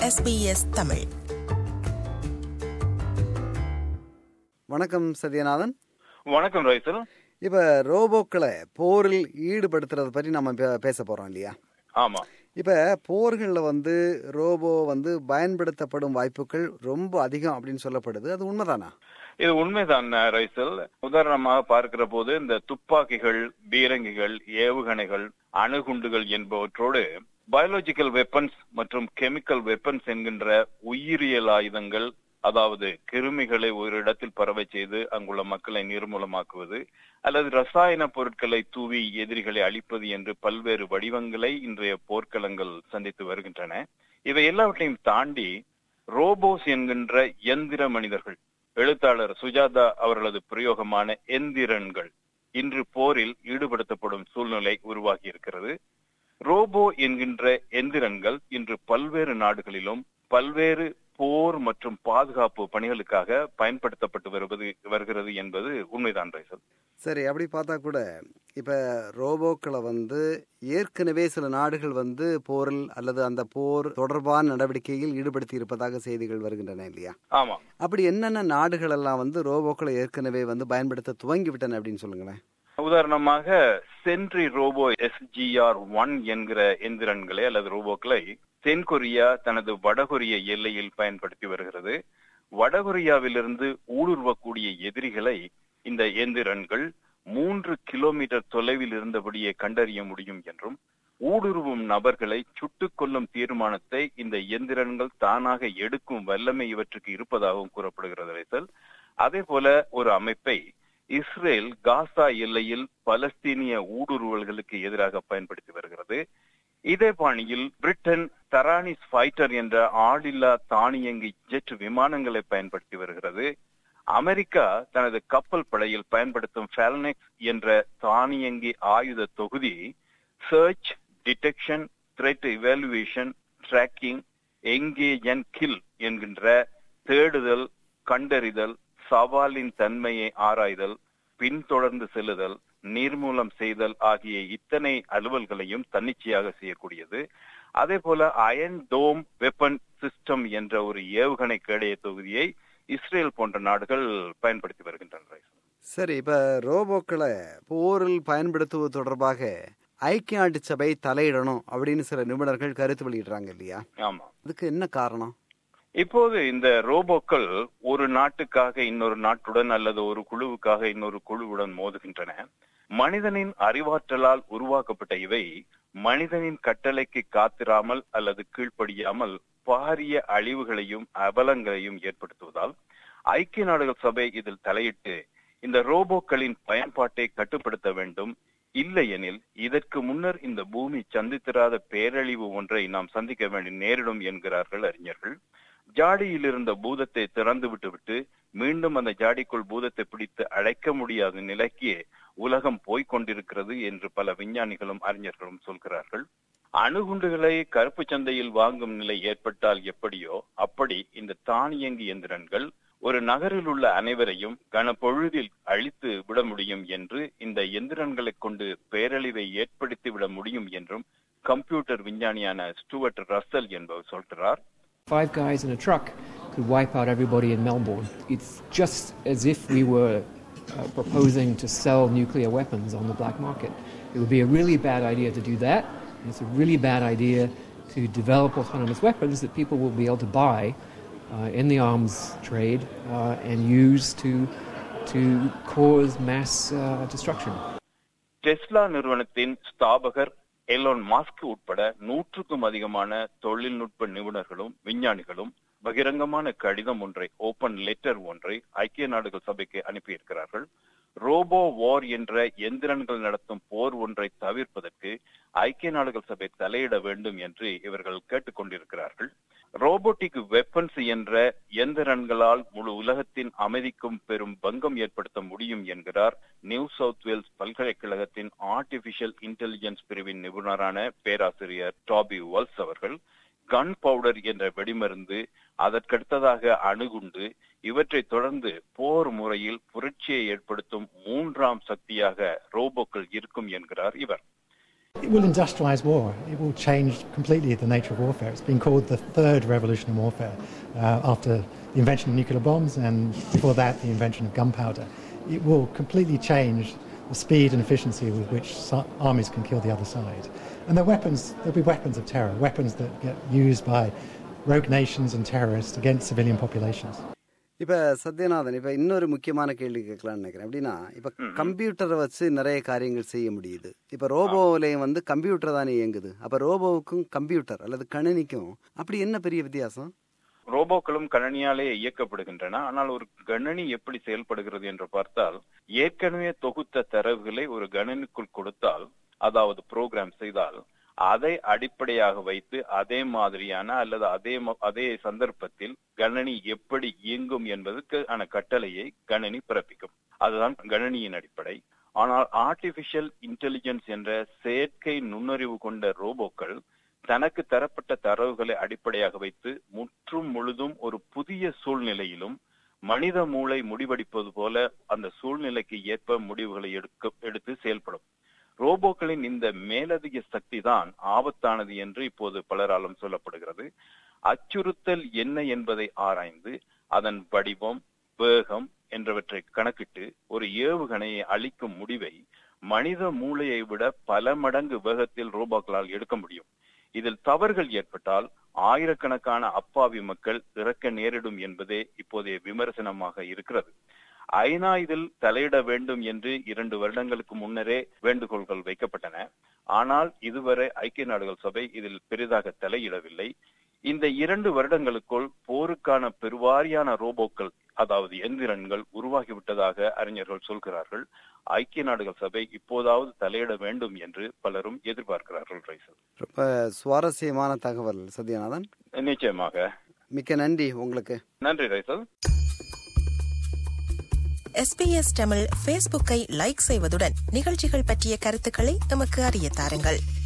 SBS Tamil வணக்கம் சத்யநாதன் வணக்கம் ரைசல் இப்ப ரோபோக்களை போரில் ஈடுபடுத்துறத பற்றி நம்ம பே- பேச போறோம் இல்லையா ஆமா இப்ப போர்கள்ல வந்து ரோபோ வந்து பயன்படுத்தப்படும் வாய்ப்புகள் ரொம்ப அதிகம் அப்படின்னு சொல்லப்படுது அது உண்மைதானா இது உண்மைதான் அஹ், ரைசல் உதாரணமாக பார்க்கிற போது இந்த துப்பாக்கிகள் பீரங்கிகள் ஏவுகணைகள் அணுகுண்டுகள் என்பவற்றோடு பயாலஜிக்கல் வெப்பன்ஸ் மற்றும் கெமிக்கல் வெப்பன்ஸ் என்கின்ற உயிரியல் ஆயுதங்கள் அதாவது கிருமிகளை ஒரு இடத்தில் பரவச் செய்து அங்குள்ள மக்களை நிர்மூலமாக்குவது அல்லது ரசாயன பொருட்களை தூவி எதிரிகளை அழிப்பது என்று பல்வேறு வடிவங்களை இன்றைய போர்க்களங்கள் சந்தித்து வருகின்றன இவை எல்லாவற்றையும் தாண்டி ரோபோஸ் என்கின்ற எந்திர மனிதர்கள் எழுத்தாளர் சுஜாதா அவர்களது பிரயோகமான எந்திரன்கள் இன்று போரில் ஈடுபடுத்தப்படும் சூழ்நிலை உருவாகி இருக்கிறது ரோபோ என்கின்ற எந்திரன்கள் இன்று பல்வேறு நாடுகளிலும் பல்வேறு போர் மற்றும் பாதுகாப்பு பணிகளுக்காக பயன்படுத்தப்பட்டு வருவது வருகிறது என்பது உண்மைதான் ரைசல் சரி அப்படி பார்த்தா கூட இப்ப ரோபோக்களை வந்து ஏற்கனவே சில நாடுகள் வந்து போரில் அல்லது அந்த போர் தொடர்பான நடவடிக்கையில் ஈடுபடுத்தி இருப்பதாக செய்திகள் வருகின்றன இல்லையா ஆமா அப்படி என்னென்ன நாடுகள் எல்லாம் வந்து ரோபோக்களை ஏற்கனவே வந்து பயன்படுத்த துவங்கி விட்டன அப்படின்னு சொல்லுங்களேன் உதாரணமாக சென்ட்ரி ரோபோ எஸ்ஜிஆர் ஒன் என்கிற எந்திரன்களை அல்லது ரோபோக்களை தென்கொரியா தனது வடகொரிய எல்லையில் பயன்படுத்தி வருகிறது வடகொரியாவிலிருந்து ஊடுருவக்கூடிய எதிரிகளை இந்த எந்திரன்கள் மூன்று கிலோமீட்டர் தொலைவில் இருந்தபடியே கண்டறிய முடியும் என்றும் ஊடுருவும் நபர்களை சுட்டுக் கொல்லும் தீர்மானத்தை இந்த இயந்திரங்கள் தானாக எடுக்கும் வல்லமை இவற்றுக்கு இருப்பதாகவும் கூறப்படுகிறது ரைசல் அதே போல ஒரு அமைப்பை இஸ்ரேல் காசா எல்லையில் பலஸ்தீனிய ஊடுருவல்களுக்கு எதிராக பயன்படுத்தி வருகிறது இதே பாணியில் பிரிட்டன் தரானிஸ் ஃபைட்டர் என்ற ஆளில்லா தானியங்கி ஜெட் விமானங்களை பயன்படுத்தி வருகிறது அமெரிக்கா தனது கப்பல் படையில் பயன்படுத்தும் ஃபேல்னெக்ஸ் என்ற தானியங்கி ஆயுத தொகுதி search detection threat evaluation tracking engage and kill என்கின்ற தேடுதல் கண்டறிதல் சவாலின் தன்மையை ஆராய்தல் பின்தொடர்ந்து செல்லுதல் நீர்மூலம் செய்தல் ஆகிய இத்தனை அலுவல்களையும் தன்னிச்சையாக செய்யக்கூடியது அதே போல அயன் டோம் வெப்பன் சிஸ்டம் என்ற ஒரு ஏவுகணை கேடைய தொகுதியை இஸ்ரேல் போன்ற நாடுகள் பயன்படுத்தி வருகின்றன சரி இப்ப ரோபோக்களை போரில் பயன்படுத்துவது தொடர்பாக ஐக்கிய நாட்டு சபை தலையிடணும் அப்படின்னு சில நிபுணர்கள் கருத்து வெளியிடுறாங்க இல்லையா ஆமா அதுக்கு என்ன காரணம் இப்போது இந்த ரோபோக்கள் ஒரு நாட்டுக்காக இன்னொரு நாட்டுடன் அல்லது ஒரு குழுவுக்காக இன்னொரு குழுவுடன் மோதுகின்றன மனிதனின் அறிவாற்றலால் உருவாக்கப்பட்ட இவை மனிதனின் கட்டளைக்கு காத்திராமல் அல்லது கீழ்ப்படியாமல் பாரிய அழிவுகளையும் அபலங்களையும் ஏற்படுத்துவதால் ஐக்கிய நாடுகள் சபை இதில் தலையிட்டு இந்த ரோபோக்களின் பயன்பாட்டை கட்டுப்படுத்த வேண்டும் இல்லையெனில் இதற்கு முன்னர் இந்த பூமி சந்தித்திராத பேரழிவு ஒன்றை நாம் சந்திக்க வேண்டி நேரிடும் என்கிறார்கள் அறிஞர்கள் ஜாடியில் இருந்த பூதத்தை திறந்து விட்டுவிட்டு மீண்டும் அந்த ஜாடிக்குள் பூதத்தை பிடித்து அழைக்க முடியாத நிலைக்கு உலகம் போய்க் கொண்டிருக்கிறது என்று பல விஞ்ஞானிகளும் அறிஞர்களும் சொல்கிறார்கள் அணுகுண்டுகளை கருப்பு சந்தையில் வாங்கும் நிலை ஏற்பட்டால் எப்படியோ அப்படி இந்த தானியங்கி எந்திரன்கள் ஒரு நகரில் உள்ள அனைவரையும் கனப்பொழுதில் அழித்து விட முடியும் என்று இந்த எந்திரன்களை கொண்டு பேரழிவை ஏற்படுத்தி விட முடியும் என்றும் கம்ப்யூட்டர் விஞ்ஞானியான ஸ்டூவர்ட் ரசல் என்பவர் சொல்கிறார் Five guys in a truck could wipe out everybody in Melbourne. It's just as if we were uh, proposing to sell nuclear weapons on the black market. It would be a really bad idea to do that. And it's a really bad idea to develop autonomous weapons that people will be able to buy uh, in the arms trade uh, and use to, to cause mass uh, destruction. Tesla நிறுவனத்தின் ஸ்தாபகர் Elon mask உட்பட நூற்றுக்கும் அதிகமான தொழில்நுட்ப நிபுணர்களும் விஞ்ஞானிகளும் பகிரங்கமான கடிதம் ஒன்றை ஓபன் லெட்டர் ஒன்றை ஐக்கிய நாடுகள் சபைக்கு அனுப்பியிருக்கிறார்கள் ரோபோ வார் என்ற எந்திரன்கள் நடத்தும் போர் ஒன்றை தவிர்ப்பதற்கு ஐக்கிய நாடுகள் சபை தலையிட வேண்டும் என்று இவர்கள் கேட்டுக்கொண்டிருக்கிறார்கள் ரோபோட்டிக் வெப்பன்ஸ் என்ற எந்திரன்களால் முழு உலகத்தின் அமைதிக்கும் பெரும் பங்கம் ஏற்படுத்த முடியும் என்கிறார் நியூ சவுத் வேல்ஸ் பல்கலைக்கழகத்தின் ஆர்டிபிஷியல் இன்டெலிஜென்ஸ் பிரிவின் நிபுணரான பேராசிரியர் டாபி வல்ஸ் அவர்கள் கன் பவுடர் என்ற வெடிமருந்து அதற்கடுத்ததாக அணுகுண்டு இவற்றை தொடர்ந்து போர் முறையில் புரட்சியை ஏற்படுத்தும் மூன்றாம் சக்தியாக ரோபோக்கள் இருக்கும் என்கிறார் இவர் It will industrialize war. It will change completely the nature of warfare. It's been called the third revolution in warfare uh, after the invention of nuclear bombs and before that, the invention of gunpowder. It will completely change the speed and efficiency with which so- armies can kill the other side. And the weapons, there'll be weapons of terror, weapons that get used by rogue nations and terrorists against civilian populations. இப்ப சத்யநாதன் இப்ப இன்னொரு முக்கியமான கேள்வி கேட்கலாம்னு நினைக்கிறேன் எப்படின்னா இப்ப கம்ப்யூட்டரை வச்சு நிறைய காரியங்கள் செய்ய முடியுது இப்ப ரோபோவிலையும் வந்து கம்ப்யூட்டர் தானே இயங்குது அப்ப ரோபோவுக்கும் கம்ப்யூட்டர் அல்லது கணினிக்கும் அப்படி என்ன பெரிய வித்தியாசம் ரோபோக்களும் கணனியாலே இயக்கப்படுகின்றன ஆனால் ஒரு கணனி எப்படி செயல்படுகிறது என்று பார்த்தால் ஏற்கனவே தொகுத்த தரவுகளை ஒரு கணனிக்குள் கொடுத்தால் அதாவது ப்ரோக்ராம் செய்தால் அதை அடிப்படையாக வைத்து அதே மாதிரியான அல்லது அதே ம- அதே சந்தர்ப்பத்தில் கணனி எப்படி இயங்கும் என்பதற்கான கட்டளையை கணனி பிறப்பிக்கும் அதுதான் கணனியின் அடிப்படை ஆனால் ஆர்டிபிஷியல் இன்டெலிஜென்ஸ் என்ற செயற்கை நுண்ணறிவு கொண்ட ரோபோக்கள் தனக்கு தரப்பட்ட தரவுகளை அடிப்படையாக வைத்து முற்றும் முழுதும் ஒரு புதிய சூழ்நிலையிலும் மனித மூளை முடிவெடுப்பது போல அந்த சூழ்நிலைக்கு ஏற்ப முடிவுகளை எடுக்க எடுத்து செயல்படும் ரோபோக்களின் இந்த மேலதிக சக்தி தான் ஆபத்தானது என்று இப்போது பலராலும் சொல்லப்படுகிறது அச்சுறுத்தல் என்ன என்பதை ஆராய்ந்து அதன் வடிவம் வேகம் என்றவற்றை கணக்கிட்டு ஒரு ஏவுகணையை அளிக்கும் முடிவை மனித மூளையை விட பல மடங்கு வேகத்தில் ரோபோக்களால் எடுக்க முடியும் இதில் தவறுகள் ஏற்பட்டால் ஆயிரக்கணக்கான அப்பாவி மக்கள் இறக்க நேரிடும் என்பதே இப்போதைய விமர்சனமாக இருக்கிறது ஐநா இதில் தலையிட வேண்டும் என்று இரண்டு வருடங்களுக்கு முன்னரே வேண்டுகோள்கள் வைக்கப்பட்டன ஆனால் இதுவரை ஐக்கிய நாடுகள் சபை இதில் பெரிதாக தலையிடவில்லை இந்த இரண்டு வருடங்களுக்குள் போருக்கான பெருவாரியான ரோபோக்கள் அதாவது எந்திரன்கள் உருவாகிவிட்டதாக அறிஞர்கள் சொல்கிறார்கள் ஐக்கிய நாடுகள் சபை இப்போதாவது தலையிட வேண்டும் என்று பலரும் எதிர்பார்க்கிறார்கள் ரைசல் ரொம்ப சுவாரஸ்யமான தகவல் சத்யநாதன் நிச்சயமாக மிக்க நன்றி உங்களுக்கு நன்றி ரைசல் எஸ்பிஎஸ் தமிழ் ஃபேஸ்புக்கை லைக் செய்வதுடன் நிகழ்ச்சிகள் பற்றிய கருத்துக்களை எமக்கு அறிய தாருங்கள்